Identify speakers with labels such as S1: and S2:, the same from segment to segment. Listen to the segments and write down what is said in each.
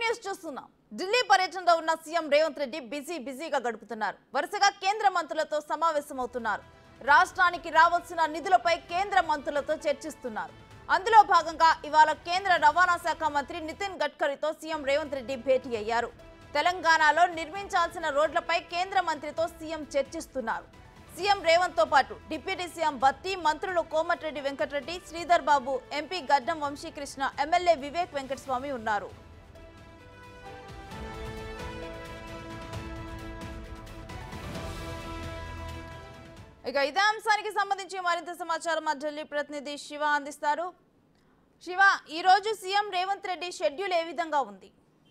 S1: news చూస్తున్నాం ఢిల్లీ పర్యటనలో ఉన్న సీఎం రేవంత్ రెడ్డి బిజీ బిజీగా గడుపుతున్నారు వరుసగా కేంద్ర మంత్రులతో సమావేశమవుతున్నారు రాష్ట్రానికి రావాల్సిన నిధులపై కేంద్ర మంత్రులతో చర్చిస్తున్నారు అందులో భాగంగా ఇవాళ కేంద్ర రవాణా శాఖ మంత్రి నితిన్ గడ్కరీతో సీఎం రేవంత్ రెడ్డి భేటీ అయ్యారు తెలంగాణలో నిర్మించాల్సిన రోడ్లపై కేంద్ర మంత్రితో సీఎం చర్చిస్తున్నారు సీఎం రేవంత్ తో పాటు డిప్యూటీ సీఎం బత్తి మంత్రులు కోమటిరెడ్డి వెంకటరెడ్డి శ్రీధర్ బాబు ఎంపీ గడ్డం వంశీకృష్ణ ఎమ్మెల్యే వివేక్ వెంకటస్వామి ఉన్నారు ఇక ఇదే అంశానికి సంబంధించి మరింత సమాచారం మా ఢిల్లీ ప్రతినిధి శివ అందిస్తారు శివ ఈ రోజు సీఎం రేవంత్ రెడ్డి షెడ్యూల్ ఏ విధంగా ఉంది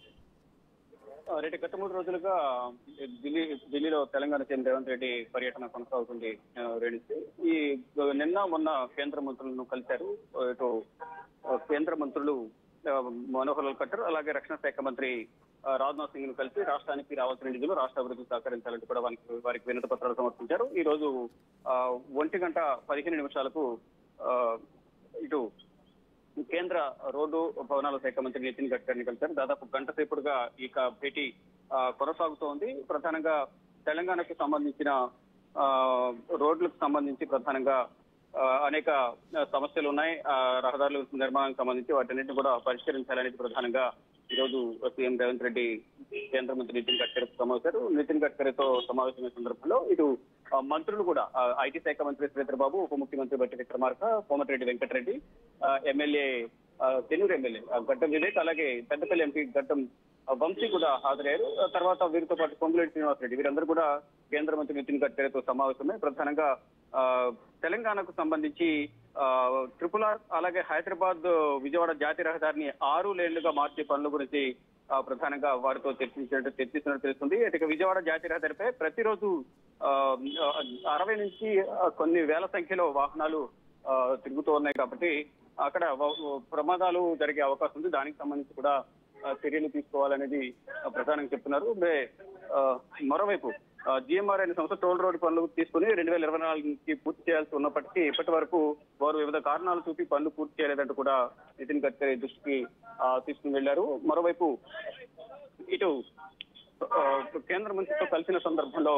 S2: రెడ్డి గత మూడు రోజులుగా ఢిల్లీ ఢిల్లీలో తెలంగాణ సీఎం రేవంత్ రెడ్డి పర్యటన కొనసాగుతుంది ఆ, రెడ్డి ఈ నిన్న మొన్న కేంద్ర మంత్రులను కలిశారు ఇటు ఆ, కేంద్ర మంత్రులు ఆ, మనోహర్ లాల్ ఖట్టర్ అలాగే రక్షణ శాఖ మంత్రి ఆ, రాజ్నాథ్ సింగ్ ను కలిసి రాష్ట్రానికి రావాల్సిన నిధులు రాష్ట్ర అభివృద్ధికి సహకరించాలంటూ కూడా వారికి వారికి వినతి పత్రాలు సమర్పించారు ఈ రోజు ఆ, ఒంటి గంట పదిహేను నిమిషాలకు ఆ, ఇటు కేంద్ర రోడ్డు భవనాల శాఖ మంత్రి నితిన్ గడ్కరీని కలిశారు దాదాపు గంట సేపుడుగా ఈ క- భేటీ ఆ, కొనసాగుతోంది ప్రధానంగా తెలంగాణకు సంబంధించిన ఆ, రోడ్లకు సంబంధించి ప్రధానంగా ఆ, అనేక ఆ, సమస్యలు ఉన్నాయి ఆ, రహదారుల నిర్మాణానికి సంబంధించి వాటన్నిటిని కూడా పరిష్కరించాలనేది ప్రధానంగా ఈ రోజు సీఎం రేవంత్ రెడ్డి కేంద్ర మంత్రి నితిన్ గడ్కరీతో సమావేశారు నితిన్ గడ్కరీతో సమావేశమైన సందర్భంలో ఇటు ఆ, మంత్రులు కూడా ఆ, ఐటీ శాఖ మంత్రి శ్రీధర్ బాబు ఉప ముఖ్యమంత్రి బట్టి విక్రమార్క కోమటిరెడ్డి వెంకటరెడ్డి ఆ, ఎమ్మెల్యే ఆ, తెన్నూరు ఎమ్మెల్యే ఆ, గడ్డం వివేక్ అలాగే పెద్దపల్లి ఎంపీ గడ్డం ఆ, వంశీ కూడా హాజరయ్యారు ఆ తర్వాత వీరితో పాటు పొంగులేటి శ్రీనివాసరెడ్డి వీరందరూ కూడా కేంద్ర మంత్రి నితిన్ గడ్కరీతో సమావేశమై ప్రధానంగా ఆ, తెలంగాణకు సంబంధించి ఆ, ట్రిపుల్ ఆర్ అలాగే హైదరాబాద్ విజయవాడ జాతీయ రహదారిని ఆరు లేన్లుగా మార్చే పనుల గురించి ఆ, ప్రధానంగా వారితో చర్చించినట్టు చర్చిస్తున్నట్టు తెలుస్తుంది ఇక విజయవాడ జాతీయ రహదారిపై ప్రతిరోజు ఆ, అరవై నుంచి ఆ, కొన్ని వేల సంఖ్యలో వాహనాలు ఆ, తిరుగుతూ ఉన్నాయి కాబట్టి అక్కడ వ- ప్రమాదాలు జరిగే అవకాశం ఉంది దానికి సంబంధించి కూడా ఆ, చర్యలు తీసుకోవాలనేది ఆ, ప్రధానంగా చెప్తున్నారు మే- ఆ, మరోవైపు జిఎంఆర్ అనే సంస్థ టోల్ రోడ్ పనులు తీసుకుని రెండు వేల ఇరవై నాలుగుకి పూర్తి చేయాల్సి ఉన్నప్పటికీ ఇప్పటి వరకు వారు వివిధ కారణాలు చూపి పనులు పూర్తి చేయలేదంటూ కూడా నితిన్ గడ్కరీ దృష్టికి ఆ, తీసుకుని వెళ్లారు మరోవైపు ఇటు ఆ, కేంద్ర మంత్రితో కలిసిన సందర్భంలో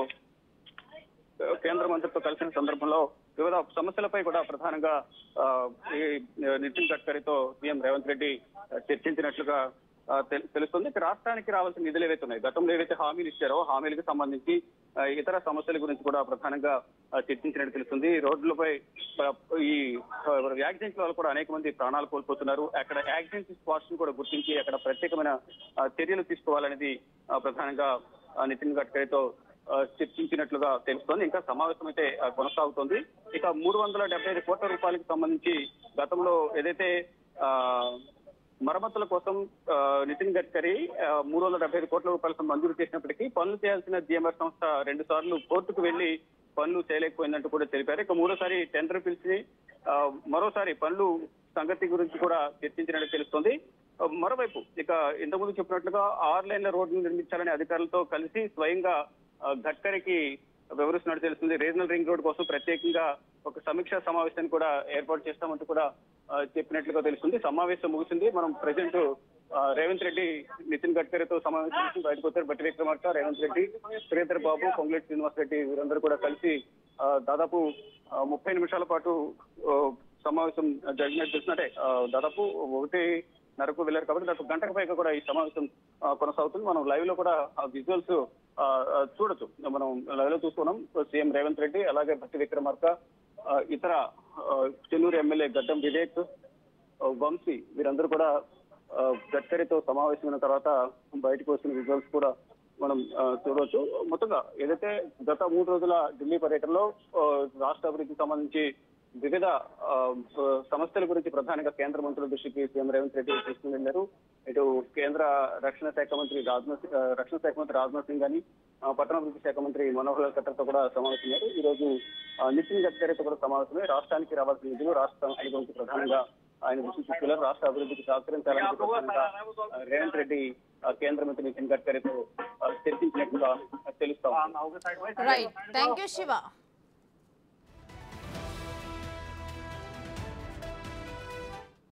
S2: కేంద్ర మంత్రితో కలిసిన సందర్భంలో వివిధ సమస్యలపై కూడా ప్రధానంగా ఆ, ఈ నితిన్ గడ్కరీతో సీఎం రేవంత్ రెడ్డి చర్చించినట్లుగా ఆ, తెలు- తెలుస్తుంది ఇక రాష్ట్రానికి రావాల్సిన నిధులు ఏవైతే ఉన్నాయి గతంలో ఏవైతే హామీలు ఇచ్చారో హామీలకు సంబంధించి ఆ, ఇతర సమస్యల గురించి కూడా ప్రధానంగా ఆ, చర్చించినట్టు తెలుస్తుంది రోడ్లపై ఆ, ఈ యాక్సిడెంట్ల వల్ల కూడా అనేక మంది ప్రాణాలు కోల్పోతున్నారు అక్కడ యాక్సిడెంట్ స్పాట్స్ ను కూడా గుర్తించి అక్కడ ప్రత్యేకమైన ఆ, చర్యలు తీసుకోవాలనేది ఆ, ప్రధానంగా ఆ, నితిన్ గడ్కరీతో ఆ, చర్చించినట్లుగా తెలుస్తోంది ఇంకా సమావేశం అయితే ఆ, కొనసాగుతోంది ఇక మూడు వందల డెబ్బై ఐదు కోట్ల రూపాయలకు సంబంధించి గతంలో ఏదైతే ఆ, మరమ్మతుల కోసం ఆ, నితిన్ గడ్కరీ ఆ, మూడు వందల డెబ్బై ఐదు కోట్ల రూపాయలకు మంజూరు చేసినప్పటికీ పనులు చేయాల్సిన జిఎంఆర్ సంస్థ రెండు సార్లు కోర్టుకు వెళ్లి పనులు చేయలేకపోయిందంటూ కూడా తెలిపారు ఇక మూడోసారి టెండర్ పిలిచి ఆ, మరోసారి పనులు సంగతి గురించి కూడా చర్చించినట్టు తెలుస్తోంది ఆ, మరోవైపు ఇక ఇంతకుముందు చెప్పినట్లుగా ఆరు లైన్ల రోడ్డు నిర్మించాలని అధికారులతో కలిసి స్వయంగా ఆ, గడ్కరీకి వివరిస్తున్నట్టు తెలుస్తుంది రీజనల్ రింగ్ రోడ్ కోసం ప్రత్యేకంగా ఒక సమీక్షా సమావేశాన్ని కూడా ఏర్పాటు చేస్తామంటూ కూడా ఆ, చెప్పినట్లుగా తెలుస్తుంది సమావేశం ముగిసింది మనం ప్రజెంట్ రేవంత్ రెడ్డి నితిన్ గడ్కరీతో సమావేశం చేసి బయటకు వచ్చారు బట్టి విక్రమార్క రేవంత్ రెడ్డి శ్రీధర్ బాబు పొంగులేటి శ్రీనివాస్ రెడ్డి వీరందరూ కూడా కలిసి ఆ, దాదాపు ఆ, ముప్పై నిమిషాల పాటు ఆ, సమావేశం జరిగినట్టు తెలిసినట్టే ఆ, దాదాపు ఒకటి నరకు వెళ్ళారు కాబట్టి దాదాపు గంటకు పైగా కూడా ఈ సమావేశం ఆ, కొనసాగుతుంది మనం లైవ్ లో కూడా ఆ విజువల్స్ చూడొచ్చు మనం లైవ్ లో చూస్తున్నాం సీఎం రేవంత్ రెడ్డి అలాగే భట్టి విక్రమార్క ఆ, ఇతర ఆ, చెన్నూరు ఎమ్మెల్యే గడ్డం వివేక్ ఆ, వంశీ వీరందరూ కూడా ఆ, గడ్కరీతో సమావేశమైన తర్వాత బయటకు వచ్చిన విజువల్స్ కూడా మనం ఆ, చూడవచ్చు మొత్తంగా ఏదైతే గత మూడు రోజుల ఢిల్లీ పర్యటనలో ఆ, రాష్ట్ర అభివృద్ధికి సంబంధించి వివిధ ఆ, ఆ, సమస్యల గురించి ప్రధానంగా కేంద్ర మంత్రుల దృష్టికి సీఎం రేవంత్ రెడ్డి తీసుకుని వెళ్లారు ఇటు కేంద్ర రక్షణ శాఖ మంత్రి రాజ్నాథ్ సింగ్- ఆ, రక్షణ శాఖ మంత్రి రాజ్నాథ్ సింగ్ గాని ఆ, పట్టణాభివృద్ధి శాఖ మంత్రి మనోహర్ లాల్ ఖట్టర్తో కూడా సమావేశమయ్యారు ఈ రోజు ఆ, నితిన్ గడ్కరీతో కూడా సమావేశమై రాష్ట్రానికి రావాల్సిన నిధులు రాష్ట్ర సమస్యల గురించి ప్రధానంగా ఆయన దృష్టి తీసుకెళ్లారు రాష్ట్ర అభివృద్ధికి సహకరించాలని ప్రధానంగా ఆ, రేవంత్ రెడ్డి ఆ, కేంద్ర మంత్రి నితిన్ గడ్కరీతో ఆ, చర్చించినట్లుగా తెలుస్తాం
S1: రైట్ థ్యాంక్ యూ శివ